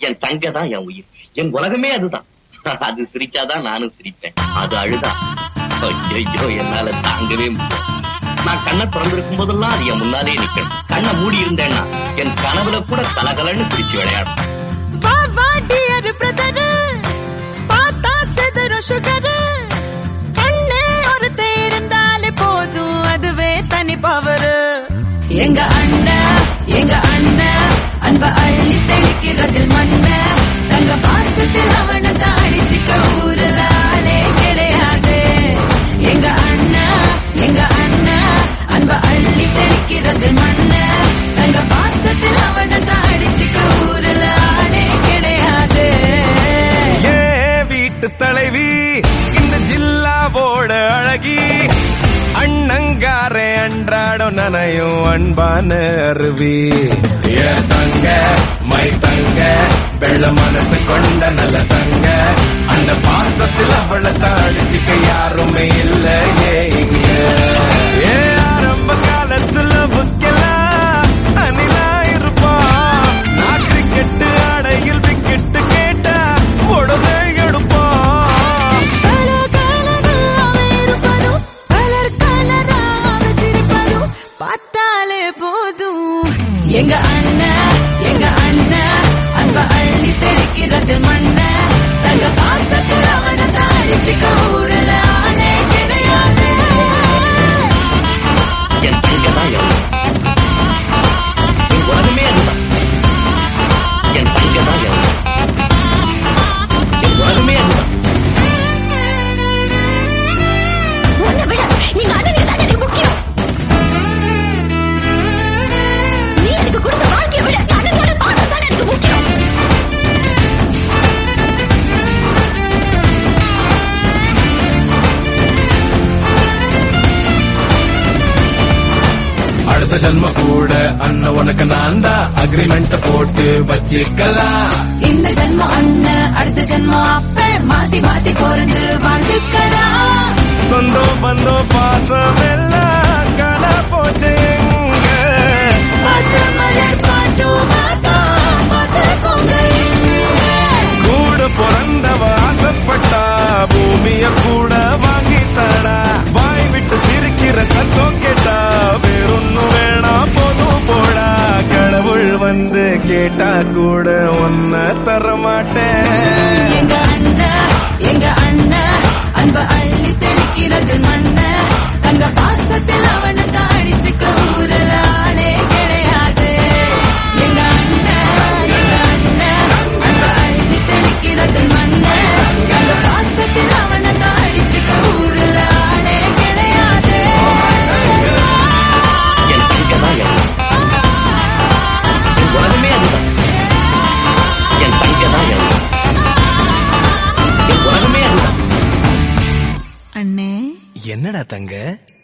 என் தங்க தான் என் உயிர் என் உலகமே அதுதான் அது சிரிச்சாதான் நானும் சிரிப்பேன் அது அழுதா ஐயோ என்னால தாங்கவே முடியல நான் கண்ணை திறந்திருக்கும் போதெல்லாம் அது என் முன்னாலே நிக்கணும் கண்ணை மூடி இருந்தேன்னா என் கனவுல கூட கலகலன்னு சிரிச்சு விளையாடும் வா வா டியர் பிரதர் பார்த்தா செதறும் சுகர் கண்ணே ஒருத்தே இருந்தாலே போதும் அதுவே தனி பவர் எங்க அண்ணன் எங்க அண்ணன் அன்ப அள்ளி தெளிக்கிறதில் மண்ண தங்க பாசத்தில் அவனை தாடிச்சுக்க ஊருல ஆளே கிடையாது எங்க அண்ணன் எங்க அண்ணன் அன்ப அள்ளி தெளிக்கிறதில் மண்ண தங்க பாசத்தில் அவனை தாடிச்சுக்க ஊருல ஆளே கிடையாது ஏ வீட்டு தலைவி இந்த ஜில்லாவோட அழகி அண்ணங்காரே அன்றாடம் நனையும் அன்பான அருவி ஏ தங்க மை தங்க வெள்ள மனசு கொண்ட நல்ல தங்க அந்த பாசத்தில் அவளை தாடிச்சுக்க யாருமே இல்ல ஏ இங்க ஏ ஆரம்ப காலத்துல புக்கலாம் அணிலா இருப்பான் நான் கிரிக்கெட் ஆடையில் விக்கெட்டு கேட்டா உடனே எடுப்பான் இருப்பதும் கலர் கலராக சிரிப்பதும் பார்த்தாலே போதும் எங்க அண்ணன் எங்க அண்ணன் அன்ப அள்ளி தெளிக்கிறது மண்ண தங்க பாசத்தில் அவனை தாடிச்சுக்க ஊரல ஆளே கிடையாது என் தங்க தான் என் உயிர். என் உலகமே அதுதான் என் தங்க தான் என் உயிர். என் உலகமே அதுதான் உன்னை விட நீங்க அண்ணனுக்கு தான் எனக்கு முக்கியம் நீ எனக்கு கொடுத்த வாழ்க்கையை விட அண்ணனோட பாசம் தான் எனக்கு முக்கியம் அடுத்த ஜன்ம கூட அண்ணன் உனக்கு நான் தான் அக்ரிமெண்ட் போட்டு வச்சுக்கலாம் இந்த ஜென்மம் அண்ணன் அடுத்த ஜென்மம் அப்ப மாத்தி மாத்தி போறது வாழ்ந்துக்கலாம் சொந்தம் பந்தம் பாசம் எல்லாம் காண போச்சு எங்க பசுமலர் பாட்டும் மாத்தோம் பார்த்துக்கோங்க இங்க. கூட பிறந்தவ ஆசைப்பட்டா பூமிய கூட வாங்கி தடா வாய் விட்டு சிரிக்கிற சத்தம் கேட்டா வேறொன்னும் வேணாம் போதும் போடா கடவுள் வந்து கேட்டா கூட ஒன்ன தர மாட்டேன் எங்க அண்ணன் எங்க அண்ணன் அன்ப அள்ளி தெளிக்கிறது மண்ண தங்க பாசத்தில் அவனை தாடிச்சுக்க ஊரல ஆளே கிடையாது எங்க அண்ணன் எங்க அண்ணன் அன்ப அள்ளி தெளிக்கிறது மண்ண தங்க பாசத்தில் அவனை தாடிச்சுக்க ஊரல ஆளே கிடையாது என் தங்க தான் என் உயிர். என் உலகமே அதுதான் என் தங்க தான் என் உயிர். என் உலகமே அதுதான் அண்ணே என்னடா தங்க